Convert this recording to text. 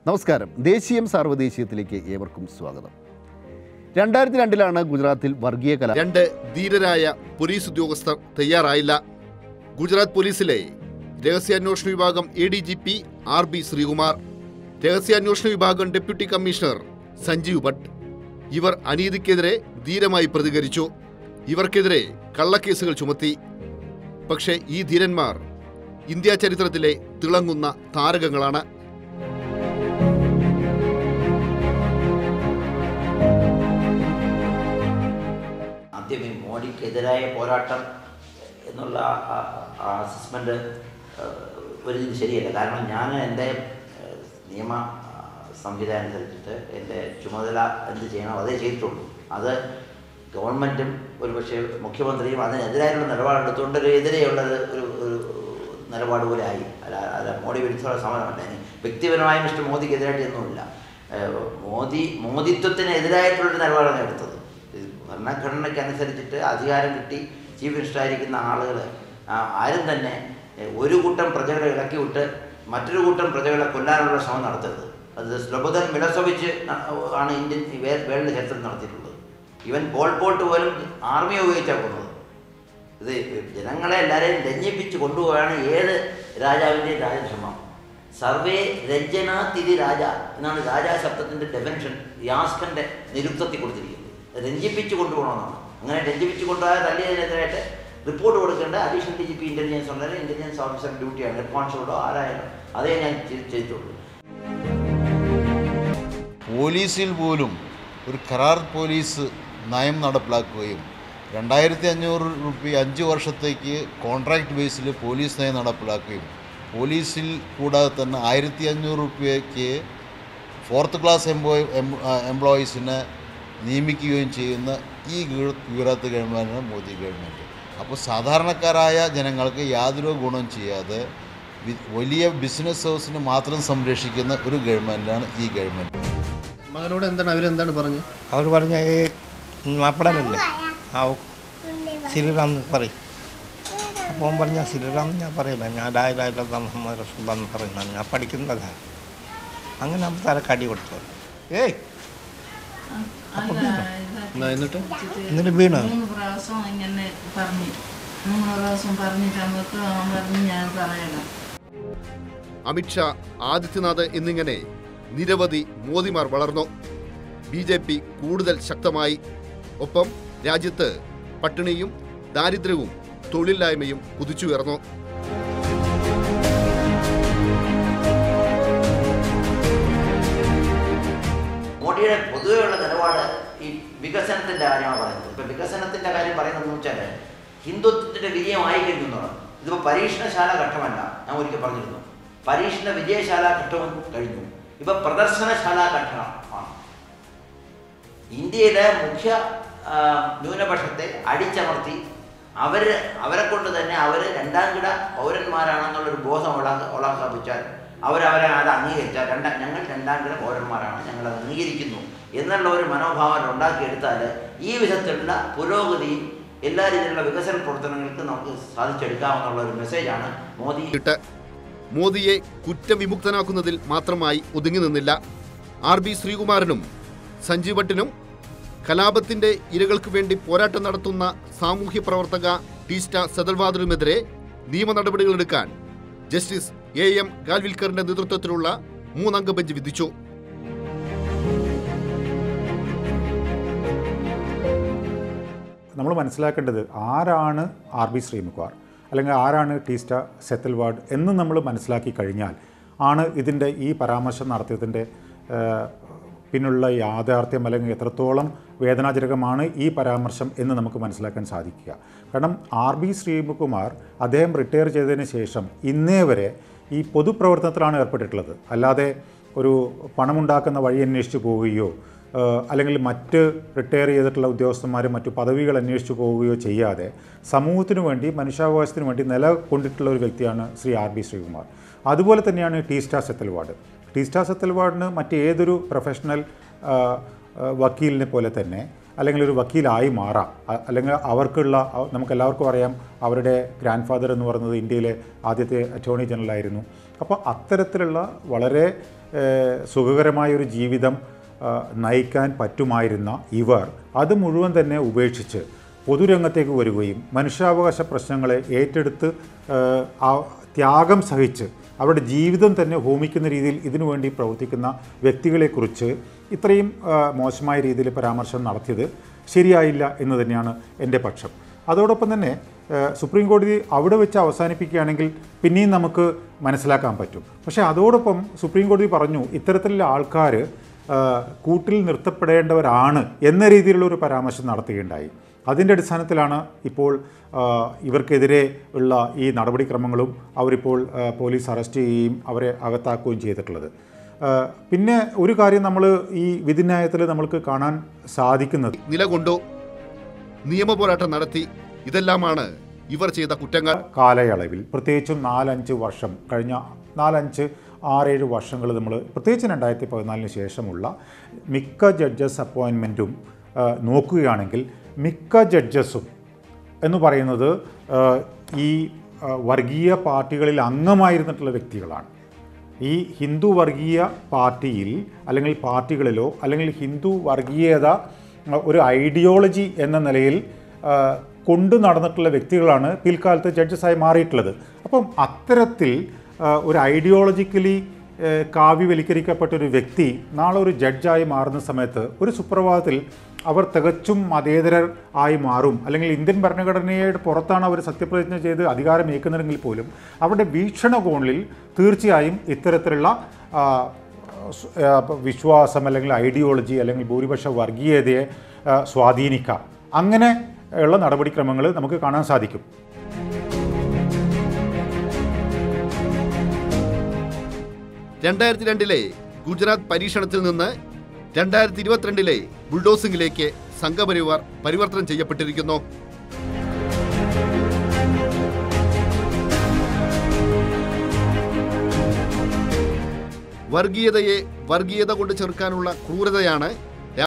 നമസ്കാരം ദേശീയം സാർവദേശീയത്തിലേക്ക് ഏവർക്കും സ്വാഗതം രണ്ടായിരത്തി രണ്ടിലാണ് ഗുജറാത്തിൽ വർഗീയ കല രണ്ട് ധീരരായ പോലീസ് ഉദ്യോഗസ്ഥർ തയ്യാറായില്ല ഗുജറാത്ത് പോലീസിലെ രഹസ്യാന്വേഷണ വിഭാഗം A D G P R B Sreekumar രഹസ്യാന്വേഷണ വിഭാഗം ഡെപ്യൂട്ടി കമ്മീഷണർ സഞ്ജീവ് ഭട്ട് ഇവർ അനീതിക്കെതിരെ ധീരമായി പ്രതികരിച്ചു ഇവർക്കെതിരെ കള്ളക്കേസുകൾ ചുമത്തി പക്ഷേ ഈ ധീരന്മാർ ഇന്ത്യ ചരിത്രത്തിലെ തിളങ്ങുന്ന താരകങ്ങളാണ് ആദ്യം ഈ മോഡിക്കെതിരായ പോരാട്ടം എന്നുള്ള അസസ്മെൻ്റ് ഒരു ഇത് ശരിയല്ല കാരണം ഞാൻ എൻ്റെ ഏഹ്, നിയമ ആ, സംവിധാനം അനുസരിച്ചിട്ട് എൻ്റെ ചുമതല എന്ത് ചെയ്യണോ അതേ ചെയ്തിട്ടുള്ളൂ അത് ഗവൺമെൻറ്റും ഒരുപക്ഷെ മുഖ്യമന്ത്രിയും അതിനെതിരായിട്ടുള്ള നിലപാടെടുത്തുകൊണ്ട് ഒരു എതിരെയുള്ള ഒരു ഒരു ഒരു നിലപാട് പോലെ ആയി അല്ല അല്ല മോഡി വിരുദ്ധമുള്ള സമരമല്ല ഇനി വ്യക്തിപരമായ മിസ്റ്റർ മോദിക്കെതിരായിട്ട് ഒന്നുമില്ല ഏഹ്, മോദി മോദിത്വത്തിനെതിരായിട്ടുള്ളൊരു നിലപാടാണ് എടുത്തത് ഇത് ഭരണഘടനയ്ക്ക് അനുസരിച്ചിട്ട് അധികാരം കിട്ടി ചീഫ് മിനിസ്റ്റർ ആയിരിക്കുന്ന ആളുകൾ ആരും തന്നെ ഏഹ്, ഒരു കൂട്ടം പ്രജകളെ ഇളക്കി വിട്ട് മറ്റൊരു കൂട്ടം പ്രജകളെ കൊല്ലാനുള്ള ശ്രമം നടത്തരുത് അത് സ്ലബോദൻ മിലസോവിച്ച് ന- ആണ് ഇന്ത്യൻ വേ- വേൾഡ് ചരിത്രം നടത്തിയിട്ടുള്ളത് ഇവൻ പോൾ പോട്ട് പോലും ആർമിയെ ഉപയോഗിച്ചാണ് കൊന്നത് ഇത് ജനങ്ങളെ എല്ലാവരെയും രഞ്ജിപ്പിച്ച് കൊണ്ടുപോവാണ് ഏത് രാജാവിൻ്റെയും രാജധർമ്മം സർവേ രഞ്ജന തിരി രാജ എന്നാണ് രാജാ ശബ്ദത്തിൻ്റെ ഡെഫിനിഷൻ യാസ്കൻ്റെ നിരുക്തത്തിൽ കൊടുത്തിരിക്കുന്നത് രഞ്ജിപ്പിച്ച് കൊണ്ടുപോകണമെന്നാണ് അങ്ങനെ രഞ്ജിപ്പിച്ച് കൊണ്ടുപോയാൽ തല്ലിയതിനെതിരായിട്ട് റിപ്പോർട്ട് കൊടുക്കേണ്ട additional D G P intelligence ഉണ്ടെങ്കിൽ ഇൻ്റലിജൻസ് ഓഫീസർ ഡ്യൂട്ടിയാണ് ഹെഡ് കോൺസ്റ്റബിളോ ആരായാലും അതേ ഞാൻ ചെയ്- ചെയ്തിട്ടുള്ളൂ പോലീസിൽ പോലും ഒരു കരാർ പോലീസ് നയം നടപ്പിലാക്കുകയും രണ്ടായിരത്തി അഞ്ഞൂറ് റുപ്യ അഞ്ച് വർഷത്തേക്ക് കോൺട്രാക്ട് ബേസിൽ പോലീസ് നയം നടപ്പിലാക്കുകയും പോലീസിൽ കൂടാതെ തന്നെ ആയിരത്തി അഞ്ഞൂറ് റുപ്യയ്ക്ക് ഫോർത്ത് ക്ലാസ് എംപ്ലോയി എംപ്ലോയീസിനെ നിയമിക്കുകയും ചെയ്യുന്ന ഈ ഗു- ഗുജറാത്ത് ഗവൺമെൻറ്റാണ് മോദി ഗവൺമെൻറ് അപ്പോൾ സാധാരണക്കാരായ ജനങ്ങൾക്ക് യാതൊരു ഗുണം ചെയ്യാതെ വി- വലിയ ബിസിനസ് ഹൗസിനെ മാത്രം സംരക്ഷിക്കുന്ന ഒരു ഗവൺമെൻറ്റാണ് ഈ ഗവൺമെൻറ് മകനോട് എന്താണ് അവരെന്താണ് പറഞ്ഞത് അവർ പറഞ്ഞ ഈ മാപ്പിളനല്ലേ ആ ശ്രീറാം എന്ന് പറയും അപ്പോൾ അവൻ പറഞ്ഞ ശ്രീറാം എന്ന് ഞാൻ പറയില്ല ഞാൻ ലായിലായില്ല മുഹമ്മദ് റസൂൽ എന്ന് പറയുന്നത് ഞാൻ പഠിക്കുന്നതാണ് അങ്ങനെ നമ്മൾ തല കടി കൊടുത്തു ഏയ് എന്നിട്ട് എന്നിട്ട് വീണ് മൂന്ന് പ്രാവശ്യം ഇങ്ങനെ പറഞ്ഞു മൂന്ന് പ്രാവശ്യം പറഞ്ഞിട്ടാകുമ്പോൾ അവൻ പറഞ്ഞു ഞാൻ പറയണം അമിത്ഷാ ആദിത്യനാഥ് എന്നിങ്ങനെ നിരവധി മോദിമാർ വളർന്നു ബി ജെ പി കൂടുതൽ ശക്തമായി ഒപ്പം രാജ്യത്ത് പട്ടിണിയും ദാരിദ്ര്യവും തൊഴിലില്ലായ്മയും കുതിച്ചുയർന്നു മോഡിയുടെ പൊതുവെയുള്ള നിലപാട് ഈ വികസനത്തിന്റെ കാര്യമാണ് പറയുന്നത് ഇപ്പൊ വികസനത്തിന്റെ കാര്യം പറയുന്നതെന്ന് വെച്ചാൽ ഹിന്ദുത്വത്തിന്റെ വിജയമായി കഴിഞ്ഞു എന്നുള്ളത് ഇതിപ്പോ പരീക്ഷണശാല ഘട്ടമല്ല ഞാൻ ഒരിക്കൽ പറഞ്ഞിരുന്നു പരീക്ഷണ വിജയശാല ഘട്ടവും കഴിഞ്ഞു ഇപ്പൊ പ്രദർശനശാല ഘട്ടമാണ് ഇന്ത്യയിലെ മുഖ്യ ആ, ന്യൂനപക്ഷത്തെ അടിച്ചമർത്തി അവർ അവരെ കൊണ്ട് തന്നെ അവർ രണ്ടാം കിട പൗരന്മാരാണെന്നുള്ളൊരു ബോധം ഉള ഉളക്കാപ്പിച്ചാൽ അവരവരെ അത് അംഗീകരിച്ചാൽ രണ്ടാം ഞങ്ങൾ രണ്ടാം കിട പൗരന്മാരാണ് ഞങ്ങൾ അത് അംഗീകരിക്കുന്നു എന്നുള്ള ഒരു മനോഭാവം ഉണ്ടാക്കിയെടുത്താൽ ഈ വിധത്തിലുള്ള പുരോഗതിയും എല്ലാ രീതിയിലുള്ള വികസന പ്രവർത്തനങ്ങൾക്ക് നമുക്ക് സാധിച്ചെടുക്കാമെന്നുള്ള ഒരു മെസ്സേജാണ് മോദി ഇട്ട് മോദിയെ കുറ്റവിമുക്തനാക്കുന്നതിൽ മാത്രമായി ഒതുങ്ങി നിന്നില്ല ആർ ബി ശ്രീകുമാരനും സഞ്ജീവ് ഭട്ടിനും കലാപത്തിന്റെ ഇരകൾക്ക് വേണ്ടി പോരാട്ടം നടത്തുന്ന സാമൂഹ്യ പ്രവർത്തക ടീസ്റ്റ സെതൽവാദനുമെതിരെ നിയമ നടപടികളെടുക്കാൻ ജസ്റ്റിസ് എ എം ഗാൽവിൽക്കറിന്റെ നേതൃത്വത്തിലുള്ള മൂന്നംഗ ബെഞ്ച് വിധിച്ചു നമ്മൾ മനസ്സിലാക്കേണ്ടത് ആരാണ് ആർ ബി ശ്രീമുഖാർ അല്ലെങ്കിൽ ആരാണ് ടീസ്റ്റ സെത്തൽവാഡ് എന്ന് നമ്മൾ മനസ്സിലാക്കി കഴിഞ്ഞാൽ ആണ് ഇതിൻ്റെ ഈ പരാമർശം നടത്തിയതിൻ്റെ ഏഹ്, പിന്നുള്ള യാഥാർത്ഥ്യം അല്ലെങ്കിൽ എത്രത്തോളം വേദനാജനകമാണ് ഈ പരാമർശം എന്ന് നമുക്ക് മനസ്സിലാക്കാൻ സാധിക്കുക കാരണം ആർ ബി ശ്രീകുമാർ അദ്ദേഹം റിട്ടയർ ചെയ്തതിന് ശേഷം ഇന്നേ വരെ ഈ പൊതുപ്രവർത്തനത്തിലാണ് ഏർപ്പെട്ടിട്ടുള്ളത് അല്ലാതെ ഒരു പണമുണ്ടാക്കുന്ന വഴി അന്വേഷിച്ച് പോവുകയോ ഏഹ് അല്ലെങ്കിൽ മറ്റ് റിട്ടയർ ചെയ്തിട്ടുള്ള ഉദ്യോഗസ്ഥന്മാർ മറ്റു പദവികൾ അന്വേഷിച്ചു പോവുകയോ ചെയ്യാതെ സമൂഹത്തിനു വേണ്ടി മനുഷ്യാവകാശത്തിനു വേണ്ടി നിലകൊണ്ടിട്ടുള്ള ഒരു വ്യക്തിയാണ് ശ്രീ ആർ ബി ശ്രീകുമാർ അതുപോലെ തന്നെയാണ് ടീസ്റ്റ സെത്തൽവാർഡ് ടീസ്റ്റ സെത്തൽവാർഡിന് മറ്റേതൊരു പ്രൊഫഷണൽ ആ, ആ, വക്കീലിനെ പോലെ തന്നെ അല്ലെങ്കിൽ ഒരു വക്കീലായി മാറാം അ- അല്ലെങ്കിൽ അവർക്കുള്ള അ- നമുക്കെല്ലാവർക്കും അറിയാം അവരുടെ ഗ്രാൻഡ് ഫാദർ എന്ന് പറയുന്നത് ഇന്ത്യയിലെ ആദ്യത്തെ അറ്റോർണി ജനറൽ ആയിരുന്നു അപ്പോൾ അത്തരത്തിലുള്ള വളരെ ഏഹ്, സുഖകരമായൊരു ജീവിതം ആ, നയിക്കാൻ പറ്റുമായിരുന്ന ഇവർ അത് മുഴുവൻ തന്നെ ഉപേക്ഷിച്ച് പൊതുരംഗത്തേക്ക് വരികയും മനുഷ്യാവകാശ പ്രശ്നങ്ങളെ ഏറ്റെടുത്ത് ഏഹ്, ആ ത്യാഗം സഹിച്ച് അവരുടെ ജീവിതം തന്നെ ഹോമിക്കുന്ന രീതിയിൽ ഇതിനു വേണ്ടി പ്രവർത്തിക്കുന്ന വ്യക്തികളെക്കുറിച്ച് ഇത്രയും ആ, മോശമായ രീതിയിൽ പരാമർശം നടത്തിയത് ശരിയായില്ല എന്ന് തന്നെയാണ് എൻ്റെ പക്ഷം അതോടൊപ്പം തന്നെ ഏഹ്, സുപ്രീം കോടതി അവിടെ വെച്ച് അവസാനിപ്പിക്കുകയാണെങ്കിൽ പിന്നെയും നമുക്ക് മനസ്സിലാക്കാൻ പറ്റും പക്ഷേ അതോടൊപ്പം സുപ്രീം കോടതി പറഞ്ഞു ഇത്തരത്തിലുള്ള ആൾക്കാർ കൂട്ടിൽ നിർത്തപ്പെടേണ്ടവരാണ് എന്ന രീതിയിലുള്ള ഒരു പരാമർശം നടത്തുകയുണ്ടായി അതിൻ്റെ അടിസ്ഥാനത്തിലാണ് ഇപ്പോൾ ആ, ഇവർക്കെതിരെ ഉള്ള ഈ നടപടിക്രമങ്ങളും അവരിപ്പോൾ ആ, പോലീസ് അറസ്റ്റ് ചെയ്യുകയും അവരെ അകത്താക്കുകയും ചെയ്തിട്ടുള്ളത് ആ, പിന്നെ ഒരു കാര്യം നമ്മൾ ഈ വിധിന്യായത്തിൽ നമ്മൾക്ക് കാണാൻ സാധിക്കുന്നത് നിലകൊണ്ടു നിയമപോരാട്ടം നടത്തി ഇതെല്ലാമാണ് ഇവർ ചെയ്ത കുറ്റങ്ങൾ കാലയളവിൽ പ്രത്യേകിച്ചും നാലഞ്ച് വർഷം കഴിഞ്ഞ നാലഞ്ച് ആറേഴ് വർഷങ്ങൾ നമ്മൾ പ്രത്യേകിച്ച് രണ്ടായിരത്തി പതിനാലിന് ശേഷമുള്ള മിക്ക ജഡ്ജസ് അപ്പോയിൻമെൻറ്റും നോക്കുകയാണെങ്കിൽ മിക്ക ജഡ്ജസും എന്ന് പറയുന്നത് ആ, ഈ ആ, വർഗീയ പാർട്ടികളിൽ അംഗമായിരുന്നിട്ടുള്ള വ്യക്തികളാണ് ഈ ഹിന്ദു വർഗീയ പാർട്ടിയിൽ അല്ലെങ്കിൽ പാർട്ടികളിലോ അല്ലെങ്കിൽ ഹിന്ദു വർഗീയത ആ, ഒരു ഐഡിയോളജി എന്ന നിലയിൽ ആ, കൊണ്ടു നടന്നിട്ടുള്ള വ്യക്തികളാണ് പിൽക്കാലത്ത് ജഡ്ജസായി മാറിയിട്ടുള്ളത് അപ്പം അത്തരത്തിൽ ആ, ഒരു ഐഡിയോളജിക്കലി ഏഹ്, കാവ്യവൽക്കരിക്കപ്പെട്ട ഒരു വ്യക്തി നാളെ ഒരു ജഡ്ജായി മാറുന്ന സമയത്ത് ഒരു സുപ്രഭാതത്തിൽ അവർ തികച്ചും മതേതരർ ആയി മാറും അല്ലെങ്കിൽ ഇന്ത്യൻ ഭരണഘടനയുടെ പുറത്താണ് അവർ സത്യപ്രതിജ്ഞ ചെയ്ത് അധികാരം ഏൽക്കുന്നതെങ്കിൽ പോലും അവരുടെ വീക്ഷണകോണിൽ തീർച്ചയായും ഇത്തരത്തിലുള്ള ആ, സ്- ആ, വിശ്വാസം അല്ലെങ്കിൽ ഐഡിയോളജി അല്ലെങ്കിൽ ഭൂരിപക്ഷ വർഗീയതയെ ആ, സ്വാധീനിക്കാം അങ്ങനെ ഉള്ള നടപടിക്രമങ്ങൾ നമുക്ക് കാണാൻ സാധിക്കും രണ്ടായിരത്തി രണ്ടിലെ ഗുജറാത്ത് പരീക്ഷണത്തിൽ നിന്ന് രണ്ടായിരത്തി ഇരുപത്തിരണ്ടിലെ ബുൾഡോസിംഗിലേക്ക് സംഘപരിവാർ പരിവർത്തനം ചെയ്യപ്പെട്ടിരിക്കുന്നു വർഗീയതയെ വർഗീയത കൊണ്ട് ചെറുക്കാനുള്ള ക്രൂരതയാണ്